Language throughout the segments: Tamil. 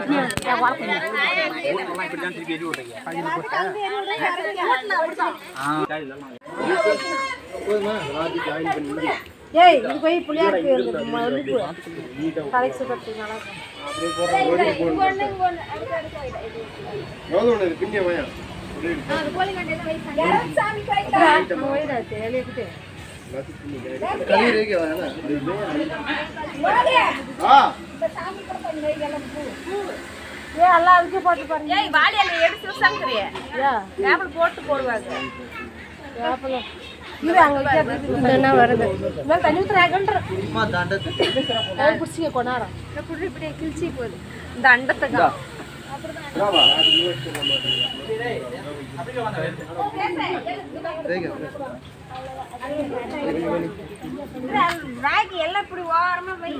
ஏய் இது போய் புளியாருக்கு தலைக்கு சுத்தத்துக்கு நல்லா ஏ எல்லாம் அதுக்கு போட்டு பாருங்க ஏய் வாளியில எடுத்து வச்சாங்கறியே ஏ டேபிள் போட்டு போடுவாங்க வேப்பல இரு அங்க வைக்க என்ன வருது நான் தண்ணி ஊத்துறாங்கன்ற குடிச்சிக்க கொண்டாரம் இப்படி இப்படி கிழிச்சி போகுது இந்த அண்டத்துக்கு ராகி எல்லாம் இப்படி ஓரமா வை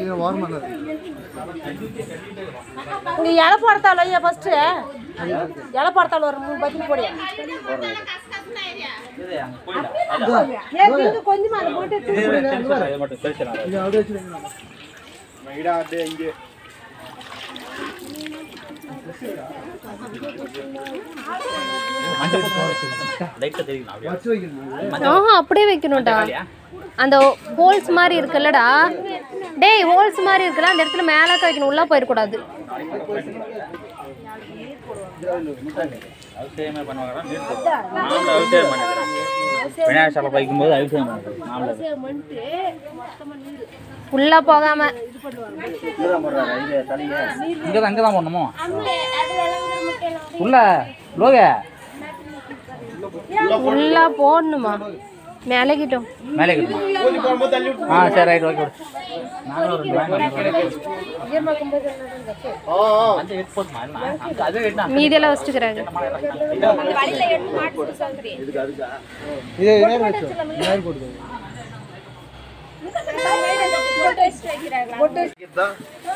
இங்க இலை போடத்தால ஐயா ஃபர்ஸ்ட் இலை போடத்தால ஒரு மூணு பத்தி போடு ஏ திங்க கொஞ்சமா அதை போட்டு எடுத்து ஆஹா அப்படியே வைக்கணும்டா அந்த ஹோல்ஸ் மாதிரி இருக்குல்லடா டேய் ஹோல்ஸ் மாதிரி இருக்குல்ல அந்த இடத்துல மேலாக்க வைக்கணும் உள்ள போயிடக்கூடாது அபிஷேகமே பண்ணுவாங்க நீர் போட்டு. மாமலை அபிஷேகம் பண்ணிக்கிறேன் விநாயகர் சபை வைக்கும்போது அபிஷேகம் பண்ணுறது மாமலை உள்ள போகாம இங்கே தான் இங்கே தான் போடணுமோ உள்ள லோக உள்ள போடணுமா மேலகிட்டோம் மேலே கட்டணும் ஆ சரி ரைட் ஓகே நாங்களும் ரெண்டு வாங்கி அந்த எடுத்து போட்டுமா என்ன? அங்க அதே எடுத்து அங்க மீதியெல்லாம் வச்சுக்கிறாங்க வழியில எடுத்து மாட்டு சொல்றேன் போட்டு வச்சுட்டு வைக்கிறாங்களா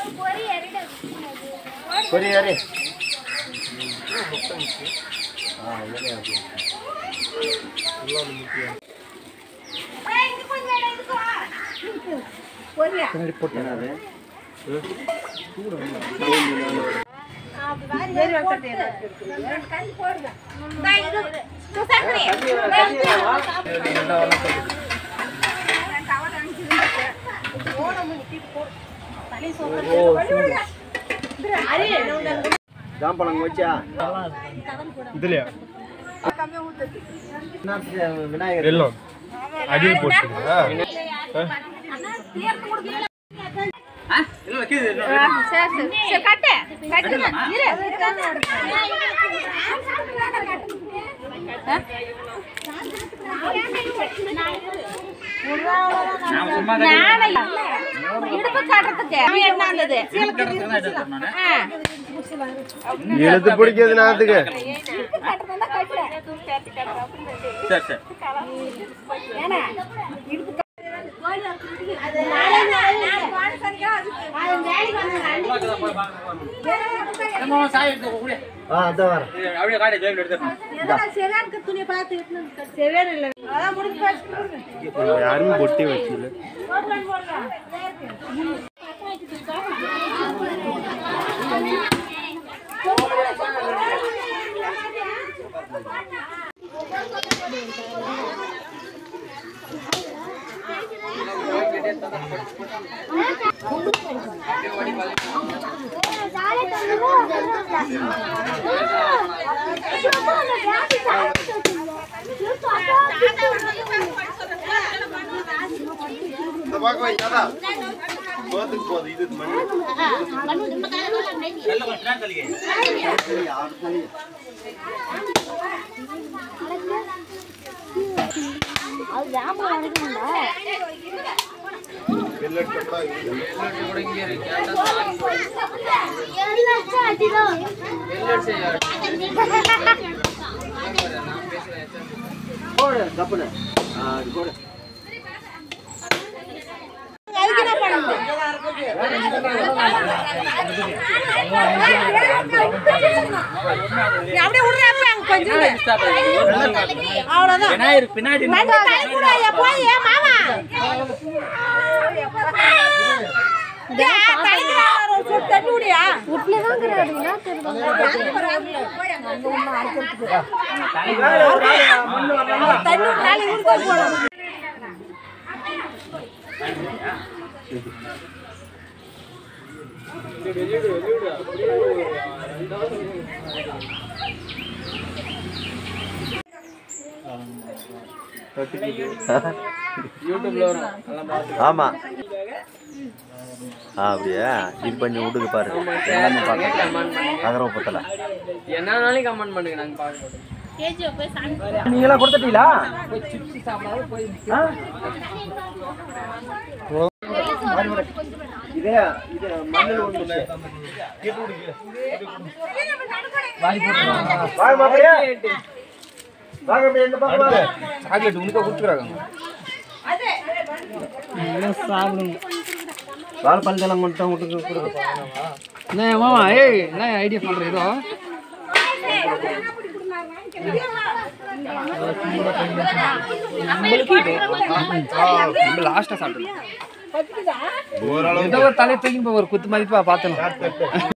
జాంపళం వచ్చా இதுலயா விநாயகர் எல்லாம் அடியில் போட்டுங்களா சரி சரி சரி கட்டு கட்டு இரு நான் சும்மா நானே இடுப்பு காட்டுறதுக்கு அவன் என்ன வந்தது எழுத்து பிடிக்கிறது நேரத்துக்கு சரி சரி ஆ அதான் வரேன் அப்படியே காட்டி ஜெயிலில் எடுத்துக்கணும் துணியை பார்த்து செவேன் இல்லை அதான் முடிஞ்சு போச்சு யாருமே பொட்டி வச்சுல இந்த பக்கம் வை, தாத்தா. சோத்துக்கு போகுது இது மண் பெல்லட் கூட போடு தப்புல அது போடு அப்படியே விடுறப்ப அங்க கொஞ்சம் அவ்வளவுதான் விநாயகர் பின்னாடி தண்ணி கூட ஐயா போய் மாமா தண்ணி விடியா வீட்டுல தான் கிடையாது என்ன தெரியல தண்ணி விட்டாலும் இவருக்கு போய் போடணும் ஆமா ஆ அப்படியா இது பண்ணி விட்டுக்கு பாரு எல்லாமே பார்க்கலாம் அகரவப்பத்தில் என்னன்னாலும் கமெண்ட் பண்ணுங்க நாங்க பார்க்க நீங்களாம் கொடுத்துட்டீங்களா இதே இது மண்ணில் ஒன்று வாங்க அப்படியே வாங்க அப்படியே இந்த பக்கம் வாங்க சாக்லேட் உனக்கு கொடுத்துறாங்க வாழைப்பழத்தெல்லாம் மட்டும் விட்டு கொடுக்க என்ன மாமா ஏய் என்ன ஐடியா பண்ற ஏதோ லாஸ்டா சாப்பிடலாம் ஏதோ ஒரு தலை தூக்கி ஒரு குத்து மதிப்பா பார்த்தணும்